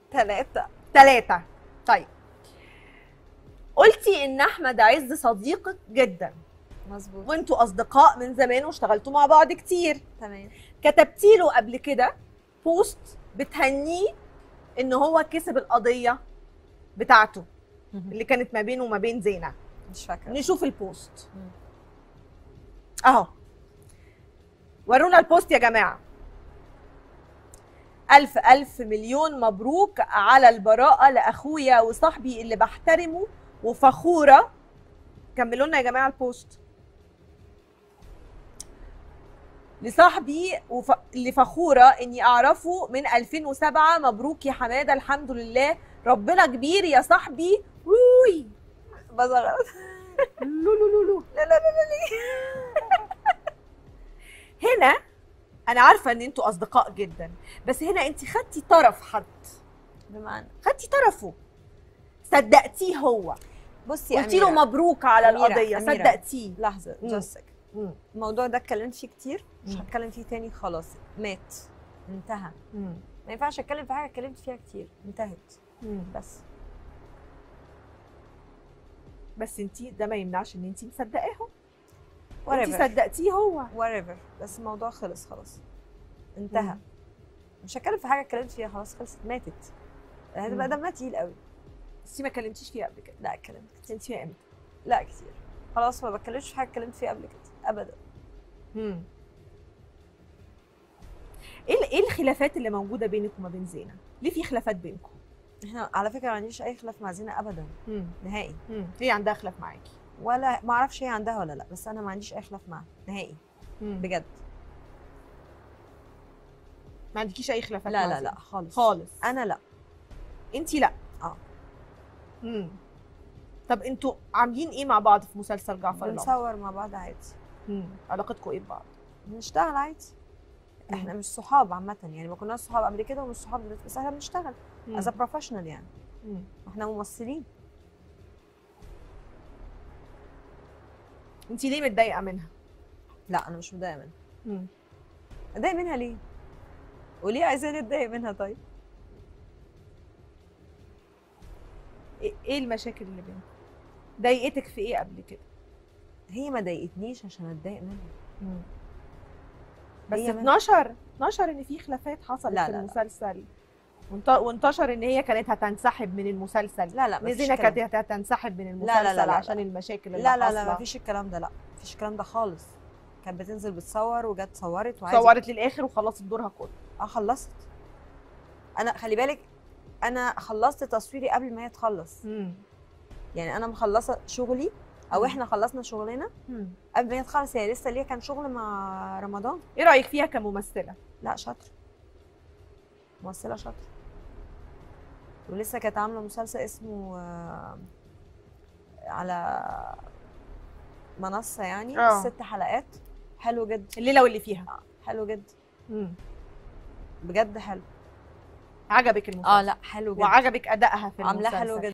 ثلاثة ثلاثة طيب قلتي ان احمد عز صديقك جدا مظبوط وانتوا اصدقاء من زمان واشتغلتوا مع بعض كتير تمام كتبتي له قبل كده بوست بتهنيه ان هو كسب القضيه بتاعته اللي كانت ما بينه وما بين زينه مش فاكرة نشوف البوست مم. اهو ورونا البوست يا جماعه ألف ألف مليون مبروك على البراءة لأخويا وصاحبي اللي بحترمه وفخورة كملوا لنا يا جماعة البوست لصاحبي وف... اللي فخورة إني أعرفه من 2007 مبروك يا حمادة الحمد لله ربنا كبير يا صاحبي وي بصغر لو لو لو لو لا لا لا لا هنا انا عارفه ان انتوا اصدقاء جدا بس هنا انت خدتي طرف حد بمعنى خدتي طرفه صدقتيه هو بصي يا قلتي له أميرة، مبروك على أميرة، القضيه أميرة. صدقتيه لحظة مم. جوزك مم. الموضوع ده اتكلمت فيه كتير مش مم. هتكلم فيه تاني خلاص مات انتهى مم. ما ينفعش اتكلم في حاجة اتكلمت فيها كتير انتهت مم. بس بس انت ده ما يمنعش ان انت مصدقاهم انت whatever صدقتيه هو whatever بس الموضوع خلص خلاص انتهى مم. مش هتكلم في حاجة اتكلمت فيها خلاص خلصت ماتت هتبقى مم. دمها تقيل قوي بس ما كلمتيش فيها قبل كده لا اتكلمت كتير انت فيها امتى لا كتير خلاص ما بتكلمش في حاجة اتكلمت فيها قبل كده ابدا مم. ايه ايه الخلافات اللي موجوده بينك وما بين زينه ليه في خلافات بينكم احنا على فكرة ما عنديش اي خلاف مع زينة ابدا مم. نهائي مم. هي عندها خلاف معاكي ولا ما اعرفش هي عندها ولا لا بس انا ما عنديش اي خلاف معاها نهائي مم. بجد ما عندكيش اي خلافات لا مع لا زينة؟ لا خالص خالص انا لا انت لا اه امم طب انتوا عاملين ايه مع بعض في مسلسل جعفر العمدة؟ بنصور مع بعض عادي امم علاقتكم ايه ببعض؟ بنشتغل عادي احنا مش صحاب عامة يعني ما كناش صحاب قبل كده ومش صحاب دلوقتي بس احنا بنشتغل از بروفيشنال يعني مم. احنا ممثلين انت ليه متضايقه منها؟ لا انا مش متضايقة منها مم. اتضايق منها ليه؟ وليه عايزاني اتضايق منها طيب؟ ايه إيه المشاكل اللي بينكم؟ ضايقتك في ايه قبل كده؟ هي ما ضايقتنيش عشان اتضايق منها مم. بس هي من- اتنشر اتنشر ان في خلافات حصلت لا، في لا، لا. المسلسل وانت- وانتشر ان هي كانت هتنسحب من المسلسل لا لا ان مفيش زينه الكلام كانت هتنسحب من المسلسل لا، لا، لا، لا. عشان المشاكل اللي لا لا لا حاصلة. مفيش الكلام ده لا مفيش الكلام ده خالص كانت بتنزل بتصور وجت صورت وعادي صورت للاخر وخلصت دورها كله اه خلصت انا خلي بالك انا خلصت تصويري قبل ما هي تخلص مم. يعني انا مخلصه شغلي او مم. احنا خلصنا شغلنا مم. قبل ما هي تخلص هي لسه ليها كان شغل مع رمضان ايه رايك فيها كممثله؟ لا شاطره ممثله شاطره ولسه كانت عامله مسلسل اسمه آه، على منصه يعني آه. ست حلقات حلو جدا الليله واللي فيها آه، حلو جدا مم. بجد حلو عجبك المسلسل اه لا حلو جدا وعجبك ادائها في عاملاه المسلسل حلو جدا